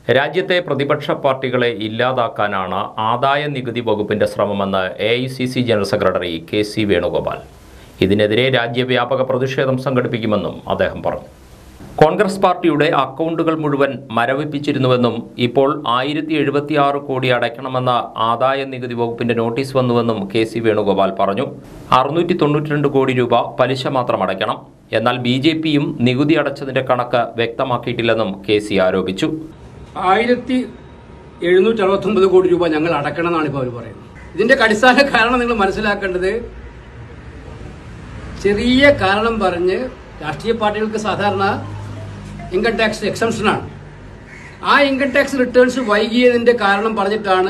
രാജ്യത്തെ പ്രതിപക്ഷ പാർട്ടികളെ ഇല്ലാതാക്കാനാണ് ആദായ നികുതി വകുപ്പിന്റെ ശ്രമമെന്ന് A I C C general secretary K C Venugopal ഇതിനെതിരെ രാജ്യവ്യാപക പ്രതിഷേധം സംഘടിപ്പിക്കുമെന്നും അദ്ദേഹം പറഞ്ഞു കോൺഗ്രസ് പാർട്ടിയുടെ അക്കൗണ്ടുകൾ മുഴുവൻ മരവിപ്പിച്ചിരുന്നുവെന്നും ഇപ്പോൾ ആയിരത്തി എഴുപത്തിയാറ് കോടി അടയ്ക്കണമെന്ന ആദായ നികുതി വകുപ്പിന്റെ നോട്ടീസ് വന്നുവെന്നും കെ സി വേണുഗോപാൽ പറഞ്ഞു അറുന്നൂറ്റി തൊണ്ണൂറ്റിരണ്ട് കോടി രൂപ പലിശ മാത്രം അടയ്ക്കണം എന്നാൽ ബി ജെ പിയും നികുതി അടച്ചതിന്റെ കണക്ക് വ്യക്തമാക്കിയിട്ടില്ലെന്നും കെ സി ആരോപിച്ചു ആയിരത്തി എഴുന്നൂറ്റി അറുപത്തൊമ്പത് കോടി രൂപ ഞങ്ങൾ അടക്കണം എന്നാണ് ഇപ്പോൾ അവർ പറയുന്നത് ഇതിന്റെ അടിസ്ഥാന കാരണം നിങ്ങൾ മനസ്സിലാക്കേണ്ടത് ചെറിയ കാരണം പറഞ്ഞ് രാഷ്ട്രീയ പാർട്ടികൾക്ക് സാധാരണ ഇൻകം ടാക്സ് എക്സംഷനാണ് ആ ഇൻകം ടാക്സ് റിട്ടേൺസ് വൈകിയതിന്റെ കാരണം പറഞ്ഞിട്ടാണ്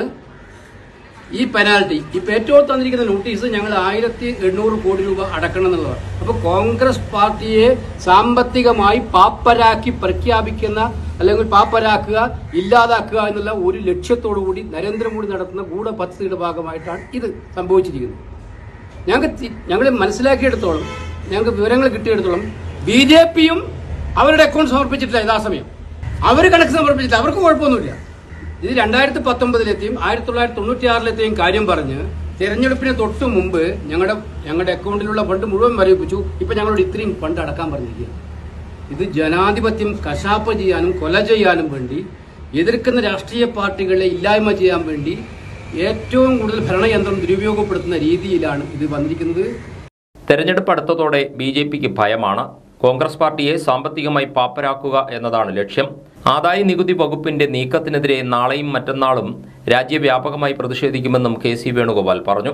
ഈ പെനാൽറ്റി ഇപ്പൊ ഏറ്റവും തന്നിരിക്കുന്ന നോട്ടീസ് ഞങ്ങൾ ആയിരത്തി എണ്ണൂറ് കോടി രൂപ അടക്കണം എന്നുള്ളതാണ് അപ്പൊ കോൺഗ്രസ് പാർട്ടിയെ സാമ്പത്തികമായി പാപ്പരാക്കി പ്രഖ്യാപിക്കുന്ന അല്ലെങ്കിൽ പാപ്പരാക്കുക ഇല്ലാതാക്കുക എന്നുള്ള ഒരു ലക്ഷ്യത്തോടു കൂടി നരേന്ദ്രമോദി നടത്തുന്ന ഗൂഢപദ്ധതിയുടെ ഭാഗമായിട്ടാണ് ഇത് സംഭവിച്ചിരിക്കുന്നത് ഞങ്ങൾക്ക് ഞങ്ങൾ മനസ്സിലാക്കിയെടുത്തോളം ഞങ്ങൾക്ക് വിവരങ്ങൾ കിട്ടിയെടുത്തോളം ബി ജെ പിയും അവരുടെ അക്കൗണ്ട് സമർപ്പിച്ചിട്ടില്ല യഥാസമയം അവർ കണക്ക് സമർപ്പിച്ചിട്ടില്ല അവർക്ക് കുഴപ്പമൊന്നുമില്ല ഇത് രണ്ടായിരത്തി പത്തൊമ്പതിലെത്തിയും ആയിരത്തി തൊള്ളായിരത്തി തൊണ്ണൂറ്റി ആറിലെത്തിയും കാര്യം പറഞ്ഞ് തെരഞ്ഞെടുപ്പിന് തൊട്ട് മുമ്പ് ഞങ്ങളുടെ ഞങ്ങളുടെ അക്കൗണ്ടിലുള്ള ഫണ്ട് മുഴുവൻ മരവിപ്പിച്ചു ഇപ്പൊ ഞങ്ങളോട് ഇത്രയും ഫണ്ട് അടക്കാൻ പറഞ്ഞിരിക്കുക ഇത് ജനാധിപത്യം കശാപ്പ് ചെയ്യാനും കൊല ചെയ്യാനും വേണ്ടി എതിർക്കുന്ന രാഷ്ട്രീയ പാർട്ടികളെ ഇല്ലായ്മ ചെയ്യാൻ വേണ്ടി ഏറ്റവും കൂടുതൽ ഭരണയന്ത്രം ദുരുപയോഗപ്പെടുത്തുന്ന രീതിയിലാണ് ഇത് വന്നിരിക്കുന്നത് തെരഞ്ഞെടുപ്പ് അടുത്തതോടെ ബി ജെ പിക്ക് ഭയമാണ് കോൺഗ്രസ് പാർട്ടിയെ സാമ്പത്തികമായി പാപ്പരാക്കുക എന്നതാണ് ലക്ഷ്യം ആദായ നികുതി വകുപ്പിന്റെ നീക്കത്തിനെതിരെ നാളെയും മറ്റന്നാളും രാജ്യവ്യാപകമായി പ്രതിഷേധിക്കുമെന്നും കെ സി വേണുഗോപാൽ പറഞ്ഞു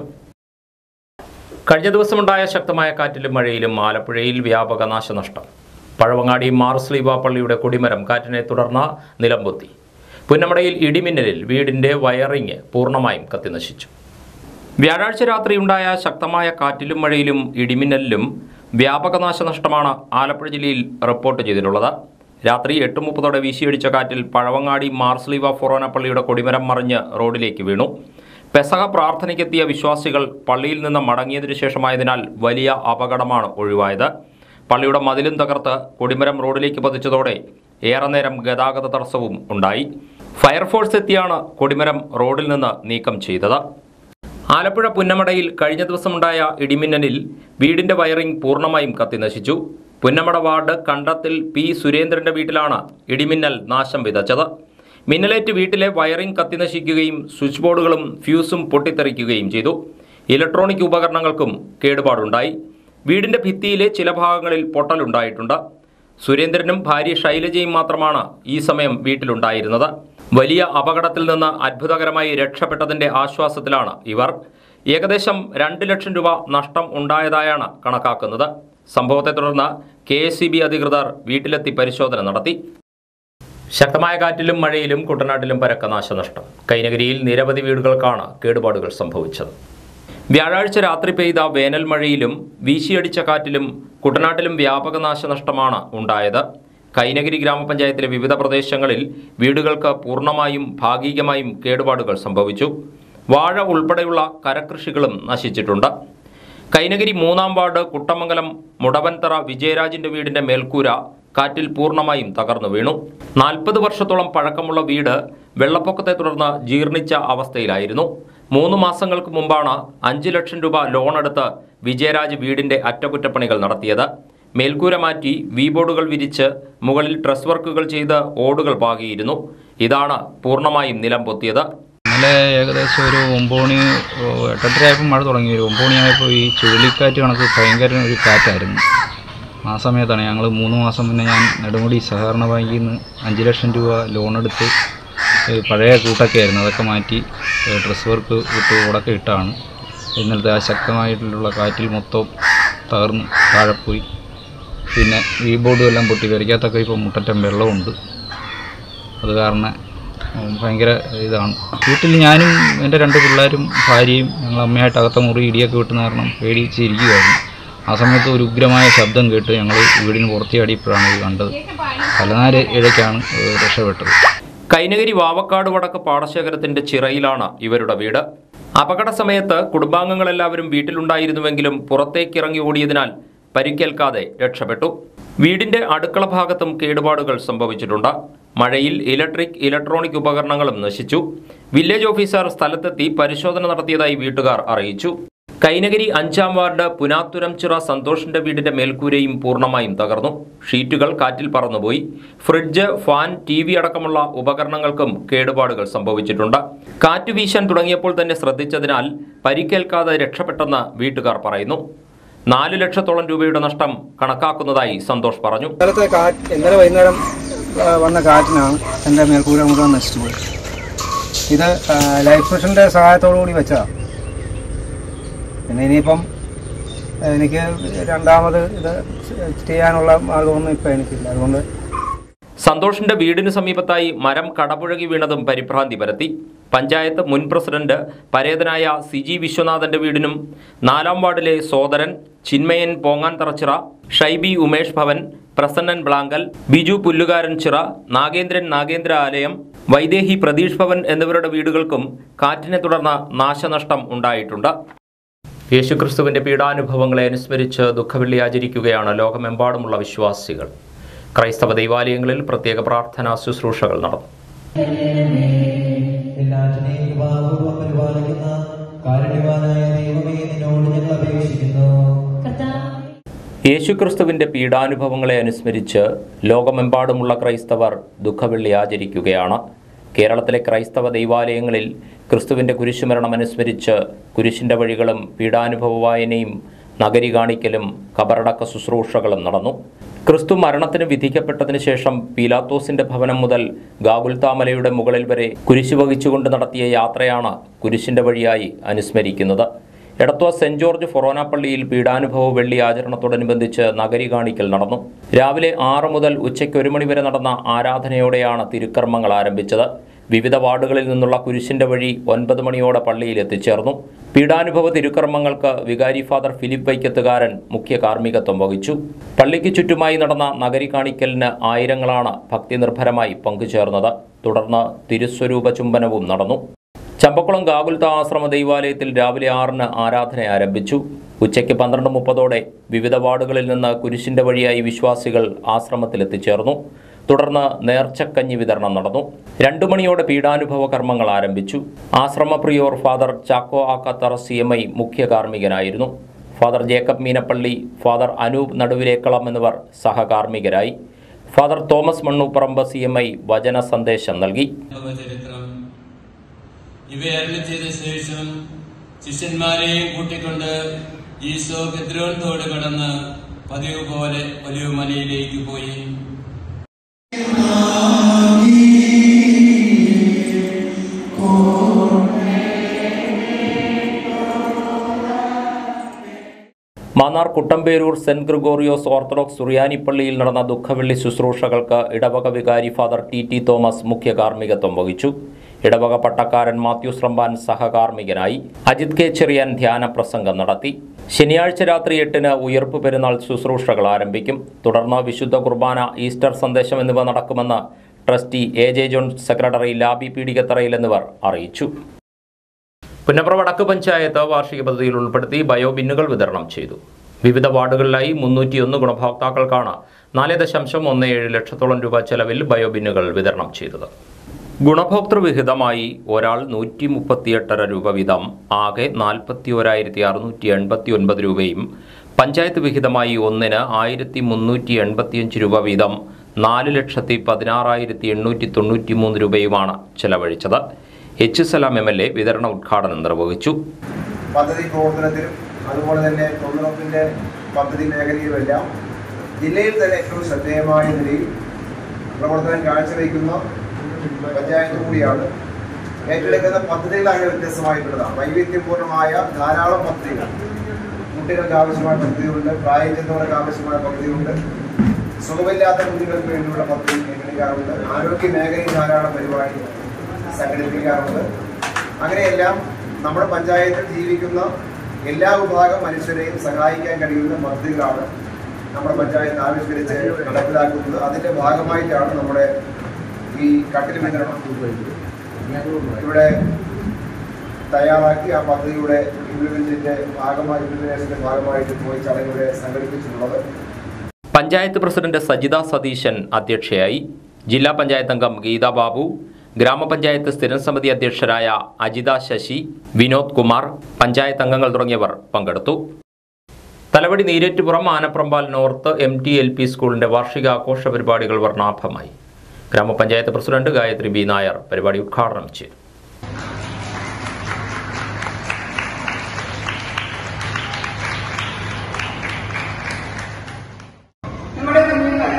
കഴിഞ്ഞ ദിവസമുണ്ടായ ശക്തമായ കാറ്റിലും മഴയിലും ആലപ്പുഴയിൽ വ്യാപക നാശനഷ്ടം പഴവങ്ങാടി മാർസ്ലീവ പള്ളിയുടെ കൊടിമരം കാറ്റിനെ തുടർന്ന് നിലംപൊത്തി പുന്നമടയിൽ ഇടിമിന്നലിൽ വീടിന്റെ വയറിങ് പൂർണ്ണമായും കത്തിനശിച്ചു വ്യാഴാഴ്ച രാത്രിയുണ്ടായ ശക്തമായ കാറ്റിലും മഴയിലും ഇടിമിന്നലിലും വ്യാപക നാശനഷ്ടമാണ് ആലപ്പുഴ ജില്ലയിൽ റിപ്പോർട്ട് ചെയ്തിട്ടുള്ളത് രാത്രി എട്ട് മുപ്പതോടെ വീശിയടിച്ച കാറ്റിൽ പഴവങ്ങാടി മാർസ്ലീവ ഫൊറോന പള്ളിയുടെ കൊടിമരം മറിഞ്ഞ് റോഡിലേക്ക് വീണു പെസഹ പ്രാർത്ഥനയ്ക്കെത്തിയ വിശ്വാസികൾ പള്ളിയിൽ നിന്ന് മടങ്ങിയതിനു ശേഷമായതിനാൽ വലിയ അപകടമാണ് ഒഴിവായത് പള്ളിയുടെ മതിലും തകർത്ത് കൊടിമരം റോഡിലേക്ക് പതിച്ചതോടെ ഏറെ നേരം ഗതാഗത തടസ്സവും ഉണ്ടായി ഫയർഫോഴ്സ് എത്തിയാണ് കൊടിമരം റോഡിൽ നിന്ന് നീക്കം ചെയ്തത് ആലപ്പുഴ പുന്നമടയിൽ കഴിഞ്ഞ ദിവസമുണ്ടായ ഇടിമിന്നലിൽ വീടിന്റെ വയറിംഗ് പൂർണ്ണമായും കത്തിനശിച്ചു പുന്നമട വാർഡ് കണ്ടത്തിൽ പി സുരേന്ദ്രന്റെ വീട്ടിലാണ് ഇടിമിന്നൽ നാശം വിതച്ചത് മിന്നലേറ്റ് വീട്ടിലെ വയറിംഗ് കത്തിനശിക്കുകയും സ്വിച്ച് ബോർഡുകളും ഫ്യൂസും പൊട്ടിത്തെറിക്കുകയും ചെയ്തു ഇലക്ട്രോണിക് ഉപകരണങ്ങൾക്കും കേടുപാടുണ്ടായി വീടിന്റെ ഭിത്തിയിലെ ചില ഭാഗങ്ങളിൽ പൊട്ടലുണ്ടായിട്ടുണ്ട് സുരേന്ദ്രനും ഭാര്യ ശൈലജയും മാത്രമാണ് ഈ സമയം വീട്ടിലുണ്ടായിരുന്നത് വലിയ അപകടത്തിൽ നിന്ന് അത്ഭുതകരമായി രക്ഷപ്പെട്ടതിന്റെ ആശ്വാസത്തിലാണ് ഇവർ ഏകദേശം രണ്ട് ലക്ഷം രൂപ നഷ്ടം ഉണ്ടായതായാണ് കണക്കാക്കുന്നത് സംഭവത്തെ തുടർന്ന് കെ അധികൃതർ വീട്ടിലെത്തി പരിശോധന നടത്തി ശക്തമായ കാറ്റിലും മഴയിലും കുട്ടനാട്ടിലും പരക്ക നാശനഷ്ടം കൈനഗിരിയിൽ നിരവധി വീടുകൾക്കാണ് കേടുപാടുകൾ സംഭവിച്ചത് വ്യാഴാഴ്ച രാത്രി പെയ്ത വേനൽ മഴയിലും വീശിയടിച്ച കാറ്റിലും കുട്ടനാട്ടിലും വ്യാപക നാശനഷ്ടമാണ് ഉണ്ടായത് കൈനഗിരി ഗ്രാമപഞ്ചായത്തിലെ വിവിധ പ്രദേശങ്ങളിൽ വീടുകൾക്ക് പൂർണ്ണമായും ഭാഗികമായും കേടുപാടുകൾ സംഭവിച്ചു വാഴ ഉൾപ്പെടെയുള്ള കരകൃഷികളും നശിച്ചിട്ടുണ്ട് കൈനഗിരി മൂന്നാം വാർഡ് കുട്ടമംഗലം മുടവൻതറ വിജയരാജിന്റെ വീടിന്റെ മേൽക്കൂര കാറ്റിൽ പൂർണ്ണമായും തകർന്നു വീണു നാൽപ്പത് വർഷത്തോളം പഴക്കമുള്ള വീട് വെള്ളപ്പൊക്കത്തെ തുടർന്ന് ജീർണിച്ച അവസ്ഥയിലായിരുന്നു മൂന്ന് മാസങ്ങൾക്ക് മുമ്പാണ് അഞ്ച് ലക്ഷം രൂപ ലോൺ എടുത്ത് വിജയരാജ് വീടിന്റെ അറ്റകുറ്റപ്പണികൾ നടത്തിയത് മേൽക്കൂര മാറ്റി വി ബോർഡുകൾ വിരിച്ച് മുകളിൽ ട്രസ് വർക്കുകൾ ചെയ്ത് ഓടുകൾ പാകിയിരുന്നു ഇതാണ് പൂർണ്ണമായും നിലം പൊത്തിയത് ഇന്നലെ ഏകദേശം ഒരു ഒമ്പത് മണി ഓ, എട്ടെട്ടര ആയപ്പോൾ മഴ തുടങ്ങി ഒരു ഒമ്പത് മണിയായപ്പോൾ ഈ ചുഴലിക്കാറ്റ് കണക്ക് ഭയങ്കര ഒരു കാറ്റായിരുന്നു ആ സമയത്താണ് ഞങ്ങൾ മൂന്ന് മാസം മുന്നേ ഞാൻ നെടുമുടി സഹകരണ ബാങ്കിൽ നിന്ന് അഞ്ച് ലക്ഷം രൂപ ലോൺ എടുത്ത് ഏ, പഴയ കൂട്ടൊക്കെ ആയിരുന്നു അതൊക്കെ മാറ്റി ഏ, ഡ്രസ് വർക്ക് ഇട്ട് ഓടൊക്കെ ഇട്ടാണ് ഇന്നലത്തെ ആ ശക്തമായിട്ടുള്ള കാറ്റിൽ മൊത്തം തകർന്ന് താഴെപ്പോയി പിന്നെ ഈ ബോർഡും എല്ലാം പൊട്ടി വരയ്ക്കാത്തൊക്കെ ഇപ്പോൾ മുട്ടറ്റം വെള്ളമുണ്ട് അത് കാരണം ഉം, ഭയങ്കര ഇതാണ് വീട്ടിൽ ഞാനും എൻ്റെ രണ്ട് പിള്ളേരും ഭാര്യയും ഞങ്ങൾ അമ്മയായിട്ട് അകത്ത മുറി ഇടിയൊക്കെ വിട്ടുന്ന കാരണം പേടിച്ചിരിക്കുമായിരുന്നു ആ സമയത്ത് ഒരു ഉഗ്രമായ ശബ്ദം കേട്ട് ഞങ്ങൾ വീടിന് പുറത്തിയാടിയപ്പോഴാണ് ഇത് കണ്ടത് തലനാര് ഇഴയ്ക്കാണ് ഏഹ്, രക്ഷപ്പെട്ടത് കൈനഗിരി വാവക്കാട് വടക്ക് പാടശേഖരത്തിന്റെ ചിറയിലാണ് ഇവരുടെ വീട് അപകട സമയത്ത് കുടുംബാംഗങ്ങളെല്ലാവരും വീട്ടിലുണ്ടായിരുന്നുവെങ്കിലും പുറത്തേക്കിറങ്ങി ഓടിയതിനാൽ പരിക്കേൽക്കാതെ രക്ഷപ്പെട്ടു വീടിന്റെ അടുക്കള ഭാഗത്തും കേടുപാടുകൾ സംഭവിച്ചിട്ടുണ്ട് മഴയിൽ ഇലക്ട്രിക് ഇലക്ട്രോണിക് ഉപകരണങ്ങളും നശിച്ചു വില്ലേജ് ഓഫീസർ സ്ഥലത്തെത്തി പരിശോധന നടത്തിയതായി വീട്ടുകാർ അറിയിച്ചു കൈനഗിരി അഞ്ചാം വാർഡ് പുനാത്തുരംചിറ സന്തോഷിന്റെ വീടിന്റെ മേൽക്കൂരയും പൂർണ്ണമായും തകർന്നു ഷീറ്റുകൾ കാറ്റിൽ പറന്നുപോയി ഫ്രിഡ്ജ് ഫാൻ ടി വി അടക്കമുള്ള ഉപകരണങ്ങൾക്കും കേടുപാടുകൾ സംഭവിച്ചിട്ടുണ്ട് കാറ്റ് വീശാൻ തുടങ്ങിയപ്പോൾ തന്നെ ശ്രദ്ധിച്ചതിനാൽ പരിക്കേൽക്കാതെ രക്ഷപ്പെട്ടെന്ന് വീട്ടുകാർ പറയുന്നു നാല് ലക്ഷത്തോളം രൂപയുടെ നഷ്ടം കണക്കാക്കുന്നതായി സന്തോഷ് പറഞ്ഞു ഇന്നലത്തെ കാറ്റ് ഇന്നലെ വൈകുന്നേരം ആ, വന്ന കാറ്റിനാണ് എൻ്റെ മേൽക്കൂര മുഴുവൻ നശിച്ചു പോയത് ഇത് ആ, ലൈഫ് മിഷൻ്റെ സഹായത്തോടു കൂടി വെച്ചതാണ് പിന്നെ ഇനിയിപ്പം എനിക്ക് രണ്ടാമത് ഇത് ചെയ്യാനുള്ള മാർഗമൊന്നും ഇപ്പം എനിക്കില്ല അതുകൊണ്ട് സന്തോഷിന്റെ വീടിന് സമീപത്തായി മരം കടപുഴകി വീണതും പരിഭ്രാന്തി പരത്തി പഞ്ചായത്ത് മുൻ പ്രസിഡന്റ് പരേതനായ സിജി വിശ്വനാഥന്റെ വീടിനും നാലാം വാർഡിലെ സോദരൻ ചിന്മയൻ പോങ്ങാൻ തറച്ചിറ ഷൈബി ഉമേഷ് ഭവൻ പ്രസന്നൻ ബ്ലാങ്കൽ ബിജു പുല്ലുകാരൻ ചിറ നാഗേന്ദ്രൻ നാഗേന്ദ്ര ആലയം വൈദേഹി പ്രതീഷ് ഭവൻ എന്നിവരുടെ വീടുകൾക്കും കാറ്റിനെ തുടർന്ന് നാശനഷ്ടം ഉണ്ടായിട്ടുണ്ട് യേശുക്രിസ്തുവിന്റെ പീഡാനുഭവങ്ങളെ അനുസ്മരിച്ച് ദുഃഖവെള്ളി ആചരിക്കുകയാണ് ലോകമെമ്പാടുമുള്ള വിശ്വാസികൾ ക്രൈസ്തവ ദൈവാലയങ്ങളിൽ പ്രത്യേക പ്രാർത്ഥനാ ശുശ്രൂഷകൾ നടന്നു എല്ലാറ്റിനെയും കൃപാപൂർവ്വം പരിപാലിക്കുന്ന കാരുണ്യവാനായ ദൈവമേ നിന്നോട് ഞങ്ങൾ അപേക്ഷിക്കുന്നു യേശുക്രിസ്തുവിന്റെ പീഡാനുഭവങ്ങളെ അനുസ്മരിച്ച് ലോകമെമ്പാടുമുള്ള ക്രൈസ്തവർ ദുഃഖവെള്ളി ആചരിക്കുകയാണ് കേരളത്തിലെ ക്രൈസ്തവ ദൈവാലയങ്ങളിൽ ക്രിസ്തുവിന്റെ കുരിശുമരണം അനുസ്മരിച്ച് കുരിശിന്റെ വഴികളും പീഡാനുഭവ വായനയും നഗരി കാണിക്കലും കബറടക്ക ശുശ്രൂഷകളും നടന്നു ക്രിസ്തു മരണത്തിന് വിധിക്കപ്പെട്ടതിന് ശേഷം പീലാത്തോസിന്റെ ഭവനം മുതൽ ഗാഗുൽത്താമലയുടെ മുകളിൽ വരെ കുരിശ് വഹിച്ചുകൊണ്ട് നടത്തിയ യാത്രയാണ് കുരിശിന്റെ വഴിയായി അനുസ്മരിക്കുന്നത് എടത്വ സെന്റ് ജോർജ് ഫൊറോന പള്ളിയിൽ പീഡാനുഭവ വെള്ളി ആചരണത്തോടനുബന്ധിച്ച് നഗരി കാണിക്കൽ നടന്നു രാവിലെ ആറ് മുതൽ ഉച്ചയ്ക്ക് ഒരു മണി വരെ നടന്ന ആരാധനയോടെയാണ് തിരുക്കർമ്മങ്ങൾ ആരംഭിച്ചത് വിവിധ വാർഡുകളിൽ നിന്നുള്ള കുരിശിന്റെ വഴി ഒൻപത് മണിയോടെ പള്ളിയിൽ എത്തിച്ചേർന്നു പീഡാനുഭവ തിരുക്കർമ്മങ്ങൾക്ക് വികാരി ഫാദർ ഫിലിപ്പ് വൈക്കത്തുകാരൻ മുഖ്യ കാർമ്മികത്വം വഹിച്ചു പള്ളിക്ക് ചുറ്റുമായി നടന്ന നഗരി കാണിക്കലിന് ആയിരങ്ങളാണ് ഭക്തിനിർഭരമായി പങ്കുചേർന്നത് തുടർന്ന് തിരുസ്വരൂപ ചുംബനവും നടന്നു ചമ്പക്കുളം ഗാകുൽത്ത ആശ്രമ ദൈവാലയത്തിൽ രാവിലെ ആറിന് ആരാധന ആരംഭിച്ചു ഉച്ചയ്ക്ക് പന്ത്രണ്ട് മുപ്പതോടെ വിവിധ വാർഡുകളിൽ നിന്ന് കുരിശിന്റെ വഴിയായി വിശ്വാസികൾ ആശ്രമത്തിൽ എത്തിച്ചേർന്നു തുടർന്ന് നേർച്ചക്കഞ്ഞി വിതരണം നടന്നു രണ്ടു മണിയോടെ പീഡാനുഭവ കർമ്മങ്ങൾ ആരംഭിച്ചു ആശ്രമ prior father Chacko Akkathara C M I മുഖ്യ കാർമ്മികനായിരുന്നു father Jacob Meenappally father Anoop Naduvilekkalam എന്നിവർ സഹകാർമ്മികരായി father Thomas Mannupparambu C M I വചന സന്ദേശം നൽകി ചരിത്രം ഇവയരളി ചെയ്ത ശേഷം ശിഷ്യന്മാരെയും കൂട്ടിക്കൊണ്ട് ഈശോ ഗദ്രോൻ തോട് കടന്ന് പതിവ് പോലെ വലിയ മലയിലേക്ക് പോയി മാന്നാർ കുട്ടമ്പേരൂർ സെന്റ് ഗ്രിഗോറിയോസ് ഓർത്തഡോക്സ് സുറിയാനി പള്ളിയിൽ നടന്ന ദുഃഖവെള്ളി ശുശ്രൂഷകൾക്ക് ഇടവക വികാരി ഫാദർ ടി ടി തോമസ് മുഖ്യ കാർമ്മികത്വം വഹിച്ചു ഇടവക പട്ടക്കാരൻ മാത്യൂസ് റമ്പാൻ സഹകാർമ്മികനായി അജിത് കെ ചെറിയാൻ ധ്യാന പ്രസംഗം നടത്തി ശനിയാഴ്ച രാത്രി എട്ടിന് ഉയർപ്പ് പെരുന്നാൾ ശുശ്രൂഷകൾ ആരംഭിക്കും തുടർന്ന് വിശുദ്ധ കുർബാന ഈസ്റ്റർ സന്ദേശം എന്നിവ നടക്കുമെന്ന് trustee A J John secretary Laby പീഡികത്തറയിൽ എന്നിവർ അറിയിച്ചു പുന്നപ്ര വടക്ക് പഞ്ചായത്ത് വാർഷിക പദ്ധതിയിൽ ഉൾപ്പെടുത്തി ബയോ ബിന്നുകൾ വിതരണം ചെയ്തു വിവിധ വാർഡുകളിലായി മുന്നൂറ്റിയൊന്ന് ഗുണഭോക്താക്കൾക്കാണ് നാല് ദശാംശം ഒന്ന് ഏഴ് ലക്ഷത്തോളം രൂപ ചെലവിൽ ബയോ ബിന്നുകൾ വിതരണം ചെയ്തത് ഗുണഭോക്തൃ വിഹിതമായി ഒരാൾ നൂറ്റി മുപ്പത്തിയെട്ടര രൂപ വീതം ആകെ നാൽപ്പത്തി ഒരായിരത്തി അറുന്നൂറ്റി എൺപത്തി ഒൻപത് രൂപയും പഞ്ചായത്ത് വിഹിതമായി ഒന്നിന് ആയിരത്തി മുന്നൂറ്റി എൺപത്തിയഞ്ച് രൂപ വീതം നാല് ലക്ഷത്തി പതിനാറായിരത്തി എണ്ണൂറ്റി തൊണ്ണൂറ്റി മൂന്ന് രൂപയുമാണ് ചെലവഴിച്ചത് H Salam M L A വിതരണ ഉദ്ഘാടനം നിർവഹിച്ചു പദ്ധതി പ്രവർത്തനത്തിലും അതുപോലെ തന്നെ തൊഴിലുറപ്പിൻ്റെ പദ്ധതി മേഖലയിലുമെല്ലാം ജില്ലയിൽ തന്നെ ഏറ്റവും ശ്രദ്ധേയമായ നിലയിൽ പ്രവർത്തനം കാഴ്ചവെക്കുന്ന പഞ്ചായത്ത് കൂടിയാണ് ഏറ്റെടുക്കുന്ന പദ്ധതികൾ അങ്ങനെ വ്യത്യസ്തമായിട്ടുള്ളതാണ് വൈവിധ്യപൂർണ്ണമായ ധാരാളം പദ്ധതികൾ കുട്ടികൾക്ക് ആവശ്യമായ പദ്ധതികളുണ്ട് പ്രായം ചെന്നവർക്ക് ആവശ്യമായ പദ്ധതിയുണ്ട് സുഖമില്ലാത്ത കുട്ടികൾക്ക് വേണ്ടിയുള്ള പദ്ധതി ഏറ്റെടുക്കാറുണ്ട് ആരോഗ്യ മേഖലയിൽ ധാരാളം പരിപാടി സംഘടിപ്പിക്കാറുണ്ട് അങ്ങനെയെല്ലാം നമ്മുടെ പഞ്ചായത്തിൽ ജീവിക്കുന്ന എല്ലാ വിഭാഗം മനുഷ്യരെയും സഹായിക്കാൻ കഴിയുന്ന പദ്ധതികളാണ് നമ്മുടെ പഞ്ചായത്ത് ആവിഷ്കരിച്ച് നടപ്പിലാക്കുന്നത് അതിന്റെ ഭാഗമായിട്ടാണ് നമ്മുടെ ഈ കട്ടിൽ വിതരണം ഇവിടെ തയ്യാറാക്കി ആ പദ്ധതിയുടെ ഇംപ്ലിമെന്റിന്റെ ഭാഗമായി ഇംപ്ലിമെന്റേഷന്റെ ഭാഗമായിട്ട് പോയി ചടങ്ങ് ഇവിടെ സംഘടിപ്പിച്ചിട്ടുള്ളത് പഞ്ചായത്ത് പ്രസിഡന്റ് സജിത സതീശൻ അധ്യക്ഷയായി ജില്ലാ പഞ്ചായത്ത് അംഗം ഗീതാ ബാബു ഗ്രാമപഞ്ചായത്ത് സ്ഥിരം സമിതി അധ്യക്ഷരായ അജിത ശശി വിനോദ് കുമാർ പഞ്ചായത്ത് അംഗങ്ങൾ തുടങ്ങിയവർ പങ്കെടുത്തു Thalavady Neerettupuram Anaprambal north M T L P സ്കൂളിന്റെ വാർഷികാഘോഷ പരിപാടികൾ വർണ്ണാഭമായി ഗ്രാമപഞ്ചായത്ത് പ്രസിഡന്റ് ഗായത്രി ബി നായർ പരിപാടി ഉദ്ഘാടനം ചെയ്തു നമ്മുടെ കുഞ്ഞുങ്ങൾ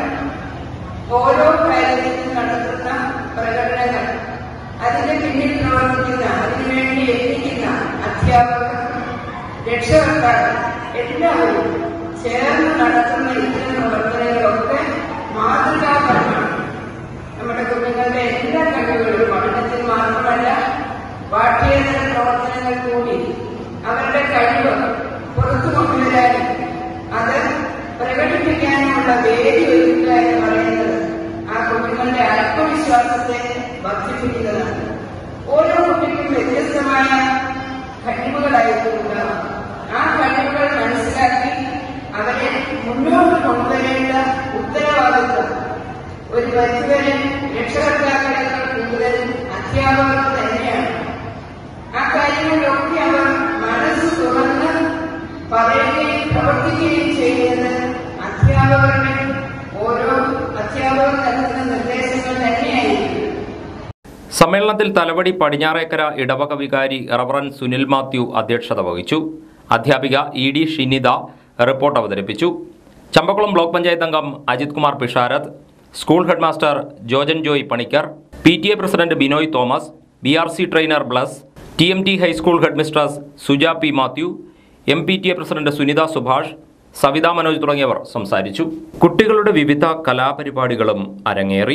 ഓരോ കാര്യത്തിലും നടത്തുന്ന പ്രകടനങ്ങൾ അതിന്റെ പിന്നിൽ പ്രവർത്തിക്കുന്ന അതിനുവേണ്ടി എത്തിക്കുന്ന അധ്യാപകർ രക്ഷകർത്താക്കൾ എല്ലാവരും ചേർന്ന് നടത്തുന്ന ഇത്തരം പ്രവർത്തനങ്ങളൊക്കെ മാതൃകാപരമാണ് നമ്മുടെ കുഞ്ഞുങ്ങളുടെ എല്ലാ കഴിവുകളും പഠനത്തിൽ മാത്രമല്ല പാഠ്യേതര പ്രവർത്തനങ്ങൾ കൂടി അവരുടെ കഴിവ് പുറത്തു കൊണ്ടുവരാനും അത് പ്രകടിപ്പിക്കാനുമുള്ള വേദി ഒരുക്കുക എന്ന് പറയുന്നത് ആ കുഞ്ഞുങ്ങളുടെ ആത്മവിശ്വാസത്തെ വർദ്ധിപ്പിക്കുന്നതാണ് ഓരോ കുട്ടിക്കും വ്യത്യസ്തമായ കഴിവുകളായിരിക്കും ഉണ്ടാവുക ആ കഴിവുകൾ മനസ്സിലാക്കി അവരെ മുന്നോട്ട് കൊണ്ടുവരേണ്ട ഉത്തരവാദിത്വം ഒരു പരിധിവരെ രക്ഷകർത്താക്കളെക്കാൾ കൂടുതൽ അധ്യാപകർ തന്നെയാണ് ആ കാര്യങ്ങളിലൊക്കെ അവർ മനസ്സ് തുറന്ന് പറയുകയും പ്രവർത്തിക്കുകയും ചെയ്യുന്നത് അധ്യാപകരുടെ ഓരോ അധ്യാപകർ നൽകുന്ന നിർദ്ദേശങ്ങൾ തന്നെയായിരിക്കും സമ്മേളനത്തിൽ തലവടി പടിഞ്ഞാറേക്കര ഇടവക വികാരി റവറൻ സുനിൽ മാത്യു അധ്യക്ഷത വഹിച്ചു അധ്യാപിക ഇ ഡി ഷിനിത റിപ്പോർട്ട് അവതരിപ്പിച്ചു ചമ്പക്കുളം ബ്ലോക്ക് പഞ്ചായത്ത് അംഗം Ajith Kumar Pisharath school headmaster Jojan Joy Panicker P T A president Binoy Thomas B R C trainer Bless T M T high school headmistress Suja P Mathew M P T A president Sunitha Subhash Savitha Manoj തുടങ്ങിയവർ സംസാരിച്ചു കുട്ടികളുടെ വിവിധ കലാപരിപാടികളും അരങ്ങേറി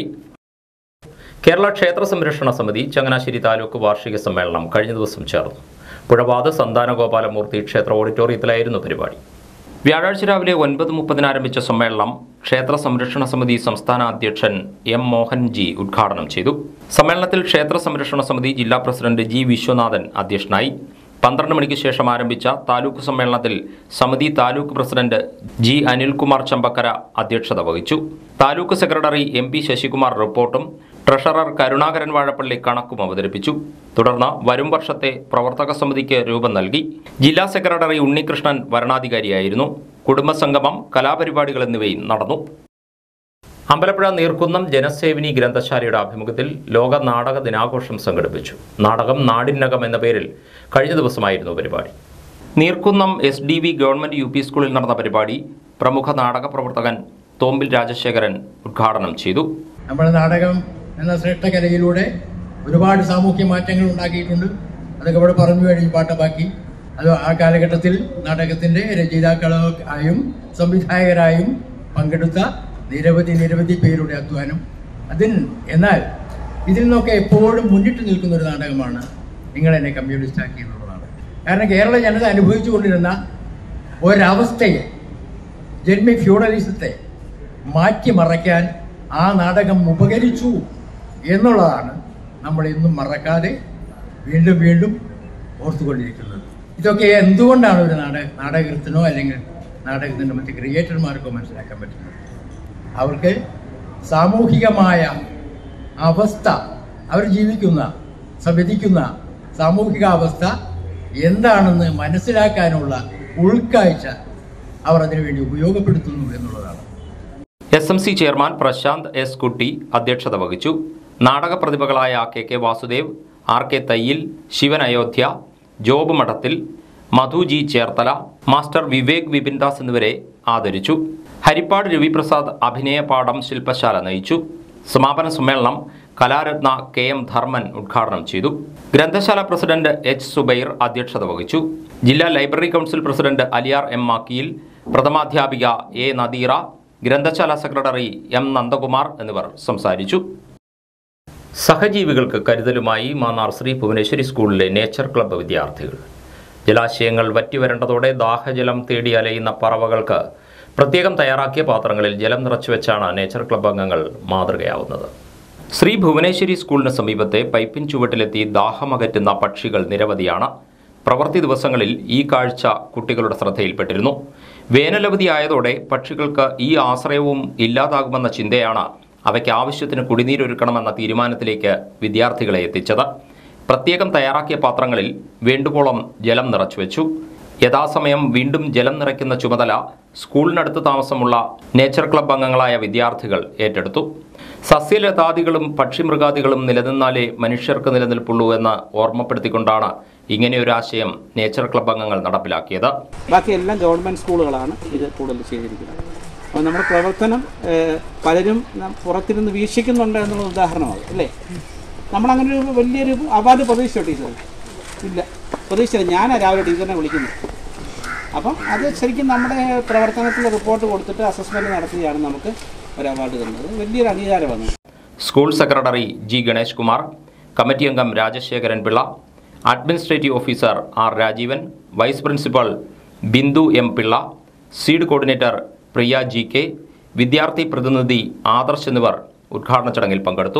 കേരള ക്ഷേത്ര സംരക്ഷണ സമിതി ചങ്ങനാശ്ശേരി താലൂക്ക് വാർഷിക സമ്മേളനം കഴിഞ്ഞ ദിവസം ചേർന്നു പുഴവാത് സന്താനഗോപാലമൂർത്തി ക്ഷേത്ര ഓഡിറ്റോറിയത്തിലായിരുന്നു പരിപാടി വ്യാഴാഴ്ച രാവിലെ ഒൻപത് മുപ്പതിന് ആരംഭിച്ച സമ്മേളനം ക്ഷേത്ര സംരക്ഷണ സമിതി സംസ്ഥാന അധ്യക്ഷൻ എം മോഹൻ ജി ഉദ്ഘാടനം ചെയ്തു സമ്മേളനത്തിൽ ക്ഷേത്ര സംരക്ഷണ സമിതി ജില്ലാ പ്രസിഡന്റ് ജി വിശ്വനാഥൻ അധ്യക്ഷനായി പന്ത്രണ്ട് മണിക്ക് ശേഷം ആരംഭിച്ച താലൂക്ക് സമ്മേളനത്തിൽ സമിതി താലൂക്ക് പ്രസിഡന്റ് ജി അനിൽകുമാർ ചമ്പക്കര അധ്യക്ഷത വഹിച്ചു taluk secretary M P Sasikumar റിപ്പോർട്ടും ട്രഷറർ കരുണാകരൻ വാഴപ്പള്ളി കണക്കും അവതരിപ്പിച്ചു തുടർന്ന് വരും വർഷത്തെ പ്രവർത്തക സമിതിക്ക് രൂപം നൽകി ജില്ലാ സെക്രട്ടറി ഉണ്ണികൃഷ്ണൻ വരണാധികാരിയായിരുന്നു കുടുംബസംഗമം കലാപരിപാടികൾ എന്നിവയും നടന്നു അമ്പലപ്പുഴ നീർക്കുന്നം ജനസേവിനി ഗ്രന്ഥശാലയുടെ ആഭിമുഖ്യത്തിൽ ലോക നാടക ദിനാഘോഷം സംഘടിപ്പിച്ചു നാടകം നാടിനകം എന്ന പേരിൽ കഴിഞ്ഞ ദിവസമായിരുന്നു പരിപാടി Neerkunnam S D V government U P സ്കൂളിൽ നടന്ന പരിപാടി പ്രമുഖ നാടക പ്രവർത്തകൻ തോമ്പിൽ രാജശേഖരൻ ഉദ്ഘാടനം ചെയ്തു നമ്മുടെ നാടകം എന്ന ശ്രേഷ്ഠകലയിലൂടെ ഒരുപാട് സാമൂഹ്യ മാറ്റങ്ങൾ ഉണ്ടാക്കിയിട്ടുണ്ട് അതൊക്കെ ഇവിടെ പറഞ്ഞു കഴിഞ്ഞു പാട്ടമാക്കി അത് ആ കാലഘട്ടത്തിൽ നാടകത്തിന്റെ രചയിതാക്കളായും സംവിധായകരായും പങ്കെടുത്ത നിരവധി നിരവധി പേരുടെ അധ്വാനം അതിൽ എന്നാൽ ഇതിൽ നിന്നൊക്കെ എപ്പോഴും മുന്നിട്ട് നിൽക്കുന്ന ഒരു നാടകമാണ് നിങ്ങൾ എന്നെ കമ്മ്യൂണിസ്റ്റ് ആക്കി എന്നുള്ളതാണ് കാരണം കേരള ജനത അനുഭവിച്ചു കൊണ്ടിരുന്ന ഒരവസ്ഥയെ ജന്മി ഫ്യൂഡലിസത്തെ മാറ്റിമറയ്ക്കാൻ ആ നാടകം ഉപകരിച്ചു എന്നുള്ളതാണ് നമ്മൾ ഇന്നും മറക്കാതെ വീണ്ടും വീണ്ടും ഓർത്തുകൊണ്ടിരിക്കുന്നത് ഇതൊക്കെ എന്തുകൊണ്ടാണ് ഒരു നാടക നാടകത്തിനോ അല്ലെങ്കിൽ നാടകത്തിൻ്റെ മറ്റ് ക്രിയേറ്റർമാർക്കോ മനസ്സിലാക്കാൻ പറ്റുന്നത് അവർക്ക് സാമൂഹികമായ അവസ്ഥ അവർ ജീവിക്കുന്ന സംവദിക്കുന്ന സാമൂഹിക അവസ്ഥ എന്താണെന്ന് മനസ്സിലാക്കാനുള്ള ഉൾക്കാഴ്ച അവർ അതിനുവേണ്ടി ഉപയോഗപ്പെടുത്തുന്നു എന്നുള്ളതാണ് S M C chairman Prashanth S Kutty അധ്യക്ഷത വഹിച്ചു നാടക പ്രതിഭകളായ K K Vasudev R K Thayyil Sivan Ayodhya Job Madathil Madhu G Cherthala master Vivek Vipindas എന്നിവരെ ആദരിച്ചു ഹരിപ്പാട് രവിപ്രസാദ് അഭിനയ പാഠം ശില്പശാല നയിച്ചു സമാപന സമ്മേളനം കലാരത്ന കെ എം ധർമ്മൻ ഉദ്ഘാടനം ചെയ്തു ഗ്രന്ഥശാല പ്രസിഡന്റ് എച്ച് സുബൈർ അധ്യക്ഷത വഹിച്ചു ജില്ലാ library council president Aliyar M Makkiyil പ്രഥമാധ്യാപിക എ നദീറ ഗ്രന്ഥശാല സെക്രട്ടറി എം നന്ദകുമാർ എന്നിവർ സംസാരിച്ചു സഹജീവികൾക്ക് കരുതലുമായി മാന്നാർ ശ്രീ ഭുവനേശ്വരി സ്കൂളിലെ നേച്ചർ ക്ലബ്ബ് വിദ്യാർത്ഥികൾ ജലാശയങ്ങൾ വറ്റിവരേണ്ടതോടെ ദാഹജലം തേടി അലയുന്ന പറവകൾക്ക് പ്രത്യേകം തയ്യാറാക്കിയ പാത്രങ്ങളിൽ ജലം നിറച്ചുവെച്ചാണ് നേച്ചർ ക്ലബ്ബ് അംഗങ്ങൾ മാതൃകയാവുന്നത് ശ്രീ ഭുവനേശ്വരി സ്കൂളിന് സമീപത്തെ പൈപ്പിൻ ചുവട്ടിലെത്തി ദാഹമകറ്റുന്ന പക്ഷികൾ നിരവധിയാണ് പ്രവൃത്തി ദിവസങ്ങളിൽ ഈ കാഴ്ച കുട്ടികളുടെ ശ്രദ്ധയിൽപ്പെട്ടിരുന്നു വേനലവധി ആയതോടെ പക്ഷികൾക്ക് ഈ ആശ്രയവും ഇല്ലാതാകുമെന്ന ചിന്തയാണ് അവയ്ക്ക് ആവശ്യത്തിന് കുടിനീരൊരുക്കണമെന്ന തീരുമാനത്തിലേക്ക് വിദ്യാർത്ഥികളെ എത്തിച്ചത് പ്രത്യേകം തയ്യാറാക്കിയ പാത്രങ്ങളിൽ വേണ്ടുവോളം ജലം നിറച്ചുവെച്ചു യഥാസമയം വീണ്ടും ജലം നിറയ്ക്കുന്ന ചുമതല സ്കൂളിനടുത്ത് താമസമുള്ള നേച്ചർ ക്ലബ് അംഗങ്ങളായ വിദ്യാർത്ഥികൾ ഏറ്റെടുത്തു സസ്യലതാദികളും പക്ഷിമൃഗാദികളും നിലനിന്നാലേ മനുഷ്യർക്ക് നിലനിൽപ്പുള്ളൂ എന്ന് ഓർമ്മപ്പെടുത്തിക്കൊണ്ടാണ് ഇങ്ങനെയൊരു ആശയം നേച്ചർ ക്ലബ് അംഗങ്ങൾ നടപ്പിലാക്കിയത് ബാക്കി എല്ലാം ഗവൺമെൻറ് സ്കൂളുകളാണ് ഇത് കൂടുതൽ ചെയ്തിരിക്കുന്നത് അപ്പോൾ നമ്മുടെ പ്രവർത്തനം ഏഹ്, പലരും ന- പുറത്തിരുന്ന് വീക്ഷിക്കുന്നുണ്ട് എന്നുള്ള ഉദാഹരണമാണ് അല്ലേ നമ്മളങ്ങനെ ഒരു വലിയൊരു അവാർഡ് പ്രതീക്ഷിച്ചോ ടീച്ചർ ഇല്ല പ്രതീക്ഷിച്ചില്ല ഞാനാണ് രാവിലെ ടീച്ചറിനെ വിളിക്കുന്നത് അപ്പം അത് ശരിക്കും നമ്മുടെ പ്രവർത്തനത്തിൽ റിപ്പോർട്ട് കൊടുത്തിട്ട് അസസ്മെൻറ്റ് നടത്തിയാണ് നമുക്ക് ഒരു അവാർഡ് തന്നത് വലിയൊരു അംഗീകാരമാണ് school secretary G Ganesh Kumar committee അംഗം Rajasekharan Pillai administrative officer R Rajeevan vice principal Bindu M Pillai seed coordinator Priya G K വിദ്യാർത്ഥി പ്രതിനിധി ആദർശ് എന്നിവർ ഉദ്ഘാടന ചടങ്ങിൽ പങ്കെടുത്തു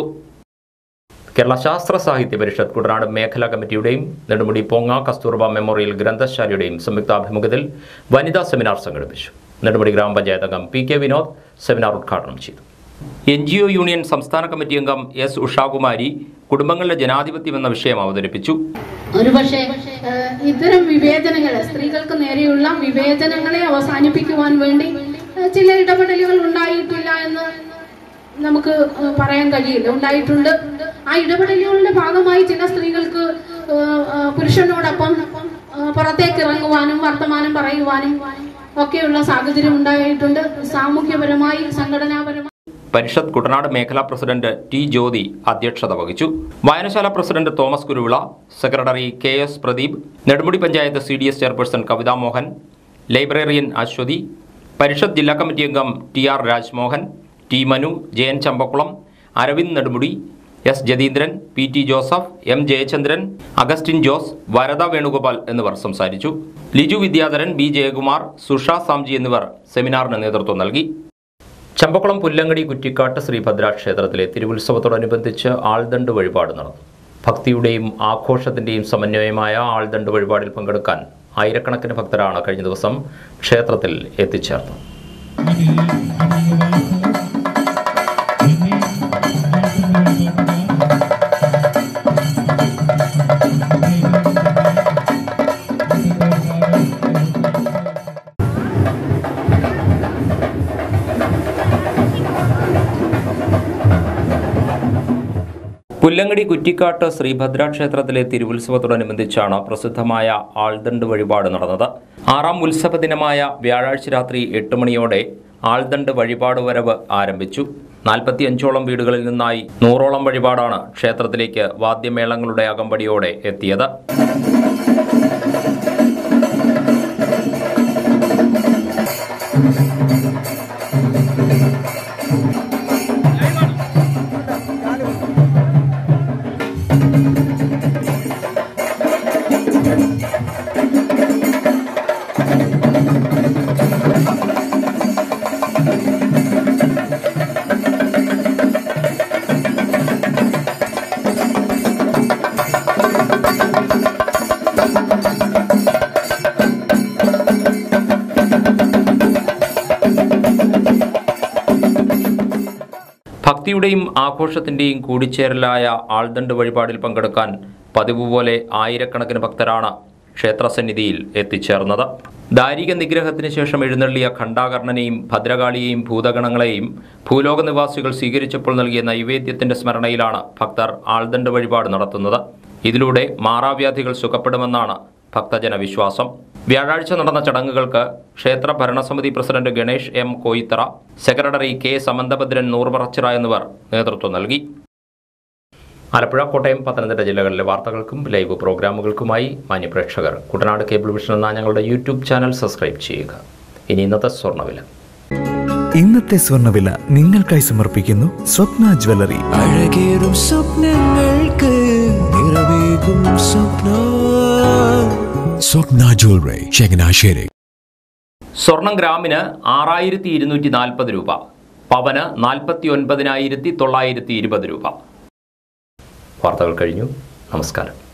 കേരള ശാസ്ത്ര സാഹിത്യ പരിഷത്ത് കുട്ടനാട് മേഖലാ കമ്മിറ്റിയുടെയും നെടുമുടി പൊങ്ങ കസ്തൂർബ മെമ്മോറിയൽ ഗ്രന്ഥശാലയുടെയും സംയുക്താഭിമുഖ്യത്തിൽ വനിതാ സെമിനാർ സംഘടിപ്പിച്ചു നെടുമുടി ഗ്രാമപഞ്ചായത്ത് അംഗം പി കെ വിനോദ് സെമിനാർ ഉദ്ഘാടനം ചെയ്തു എൻ ജി ഒ യൂണിയൻ സംസ്ഥാന കമ്മിറ്റി അംഗം എസ് ഉഷാകുമാരി കുടുംബങ്ങളിലെ ജനാധിപത്യം എന്ന വിഷയം അവതരിപ്പിച്ചു ഒരുപക്ഷെ ഏഹ്, ഇത്തരം വിവേചനങ്ങൾ സ്ത്രീകൾക്ക് നേരെയുള്ള വിവേചനങ്ങളെ അവസാനിപ്പിക്കുവാൻ വേണ്ടി ഏഹ്, ചില ഇടപെടലുകൾ ഉണ്ടായിട്ടില്ല എന്ന് നമുക്ക് ഏഹ്, പറയാൻ കഴിയില്ല ഉണ്ടായിട്ടുണ്ട് ആ ഇടപെടലുകളുടെ ഭാഗമായി ചില സ്ത്രീകൾക്ക് ഏഹ്, ഏഹ്, പുരുഷനോടൊപ്പം ഏഹ്, പുറത്തേക്ക് ഇറങ്ങുവാനും വർത്തമാനം പറയുവാനും ഒക്കെയുള്ള സാഹചര്യം ഉണ്ടായിട്ടുണ്ട് സാമൂഹ്യപരമായി സംഘടനാപരമായി പരിഷത്ത് കുട്ടനാട് മേഖലാ പ്രസിഡന്റ് ടി ജ്യോതി അധ്യക്ഷത വഹിച്ചു വായനശാല president Thomas Kuruvila secretary K S Pradeep Nedumudi panchayat C D S chairperson Kavitha Mohan librarian Ashwathy Parishad ജില്ലാ കമ്മിറ്റി അംഗം T R Rajmohan T Manu Jayan Champakulam Aravind Nedumudi S Jatheendran P T Joseph M Jayachandran Augustine Jose Varada Venugopal എന്നിവർ സംസാരിച്ചു ലിജു വിദ്യാധരൻ ബി ജയകുമാർ സുഷ സാംജി എന്നിവർ സെമിനാറിന് നേതൃത്വം നൽകി ചമ്പക്കുളം പുല്ലങ്ങടി കുറ്റിക്കാട്ട് ശ്രീഭദ്ര ക്ഷേത്രത്തിലെ തിരുവുത്സവത്തോടനുബന്ധിച്ച് ആൾദണ്ട് വഴിപാട് നടന്നു ഭക്തിയുടെയും ആഘോഷത്തിന്റെയും സമന്വയമായ ആൾദണ്ട് വഴിപാടിൽ പങ്കെടുക്കാൻ ആയിരക്കണക്കിന് ഭക്തരാണ് കഴിഞ്ഞ ദിവസം ക്ഷേത്രത്തിൽ എത്തിച്ചേർന്നത് പുല്ലങ്ങടി കുറ്റിക്കാട്ട് ശ്രീഭദ്ര ക്ഷേത്രത്തിലെ തിരുവുത്സവത്തോടനുബന്ധിച്ചാണ് പ്രസിദ്ധമായ ആൾദണ്ട് വഴിപാട് നടന്നത് ആറാം ഉത്സവ ദിനമായ വ്യാഴാഴ്ച രാത്രി എട്ട് മണിയോടെ ആൾദണ്ട് വഴിപാട് വരവ് ആരംഭിച്ചു നാൽപ്പത്തി അഞ്ചോളം വീടുകളിൽ നിന്നായി നൂറോളം വഴിപാടാണ് ക്ഷേത്രത്തിലേക്ക് വാദ്യമേളങ്ങളുടെ അകമ്പടിയോടെ എത്തിയത് ഭക്തിയുടെയും ആഘോഷത്തിന്റെയും കൂടിച്ചേരലായ ആൾദണ്ട് വഴിപാടിൽ പങ്കെടുക്കാൻ പതിവ് പോലെ ആയിരക്കണക്കിന് ഭക്തരാണ് ക്ഷേത്രസന്നിധിയിൽ എത്തിച്ചേർന്നത് ദാരിക നിഗ്രഹത്തിന് ശേഷം എഴുന്നള്ളിയ ഖണ്ഡാകർണനെയും ഭദ്രകാളിയെയും ഭൂതഗണങ്ങളെയും ഭൂലോക നിവാസികൾ സ്വീകരിച്ചപ്പോൾ നൽകിയ നൈവേദ്യത്തിന്റെ സ്മരണയിലാണ് ഭക്തർ ആൾദണ്ട് വഴിപാട് നടത്തുന്നത് ഇതിലൂടെ മാറാവ്യാധികൾ സുഖപ്പെടുമെന്നാണ് ഭക്തജന വിശ്വാസം വ്യാഴാഴ്ച നടന്ന ചടങ്ങുകൾക്ക് ക്ഷേത്ര ഭരണസമിതി president Ganesh M Koyithara secretary K Samanthabhadran Nooruparachira എന്നിവർ നേതൃത്വം നൽകി ആലപ്പുഴ കോട്ടയം പത്തനംതിട്ട ജില്ലകളിലെ വാർത്തകൾക്കും ലൈവ് പ്രോഗ്രാമുകൾക്കുമായി മാന്യപ്രേക്ഷകർ കുട്ടനാട് കേബിൾ വിഷൻ എന്ന ഞങ്ങളുടെ യൂട്യൂബ് ചാനൽ സബ്സ്ക്രൈബ് ചെയ്യുക ഇനി ഇന്നത്തെ സ്വർണ്ണവില ഇന്നത്തെ സ്വർണ്ണവില നിങ്ങൾക്കായി സമർപ്പിക്കുന്നു സ്വപ്ന ജ്വല്ലറി അഴകേറും സ്വപ്നങ്ങൾക്ക് നിറവേകും സ്വപ്ന സ്വപ്ന ജ്വല്ലറി ചങ്ങനാശ്ശേരി സ്വർണം ഗ്രാമിന് ആറായിരത്തി ഇരുന്നൂറ്റി നാൽപ്പത് രൂപ പവന് നാൽപ്പത്തി ഒൻപതിനായിരത്തി തൊള്ളായിരത്തി ഇരുപത് രൂപ വാർത്തകൾ കഴിഞ്ഞു നമസ്കാരം